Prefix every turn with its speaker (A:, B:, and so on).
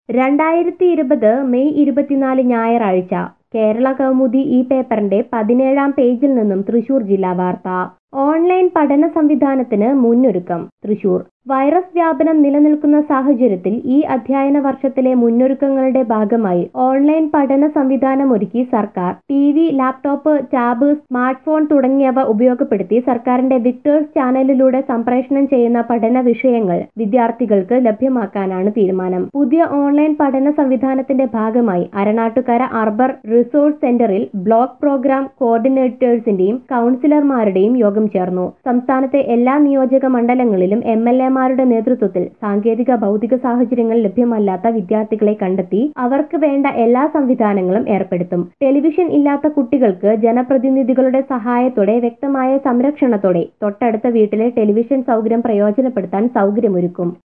A: രണ്ടായിരത്തി ഇരുപത് മെയ് ഇരുപത്തിനാല് ഞായറാഴ്ച കേരള കൗമുദി ഈ പേപ്പറിന്റെ പതിനേഴാം പേജിൽ നിന്നും തൃശൂർ ജില്ലാ വാർത്ത ഓൺലൈൻ പഠന സംവിധാനത്തിന് മുന്നൊരുക്കം തൃശൂർ വൈറസ് വ്യാപനം നിലനിൽക്കുന്ന സാഹചര്യത്തിൽ ഈ അധ്യയന വർഷത്തിലെ മുന്നൊരുക്കങ്ങളുടെ ഭാഗമായി ഓൺലൈൻ പഠന സംവിധാനമൊരുക്കി സർക്കാർ T V laptop tab smart phone തുടങ്ങിയവ ഉപയോഗപ്പെടുത്തി സർക്കാരിന്റെ വിക്ടേഴ്സ് ചാനലിലൂടെ സംപ്രേഷണം ചെയ്യുന്ന പഠന വിഷയങ്ങൾ വിദ്യാർത്ഥികൾക്ക് ലഭ്യമാക്കാനാണ് തീരുമാനം പുതിയ ഓൺലൈൻ പഠന സംവിധാനത്തിന്റെ ഭാഗമായി അരണാട്ടുകര അർബർ റിസോഴ്സ് സെന്ററിൽ ബ്ലോക്ക് പ്രോഗ്രാം കോർഡിനേറ്റേഴ്സിന്റെയും കൌൺസിലർമാരുടെയും യോഗം ചേർന്നു സംസ്ഥാനത്തെ എല്ലാ നിയോജക മണ്ഡലങ്ങളിലും എം എൽ എമാരുടെ നേതൃത്വത്തിൽ സാങ്കേതിക ഭൗതിക സാഹചര്യങ്ങൾ ലഭ്യമല്ലാത്ത വിദ്യാർത്ഥികളെ കണ്ടെത്തി അവർക്ക് വേണ്ട എല്ലാ സംവിധാനങ്ങളും ഏർപ്പെടുത്തും ടെലിവിഷൻ ഇല്ലാത്ത കുട്ടികൾക്ക് ജനപ്രതിനിധികളുടെ സഹായത്തോടെ വ്യക്തമായ സംരക്ഷണത്തോടെ തൊട്ടടുത്ത വീട്ടിലെ ടെലിവിഷൻ സൗകര്യം പ്രയോജനപ്പെടുത്താൻ സൗകര്യമൊരുക്കും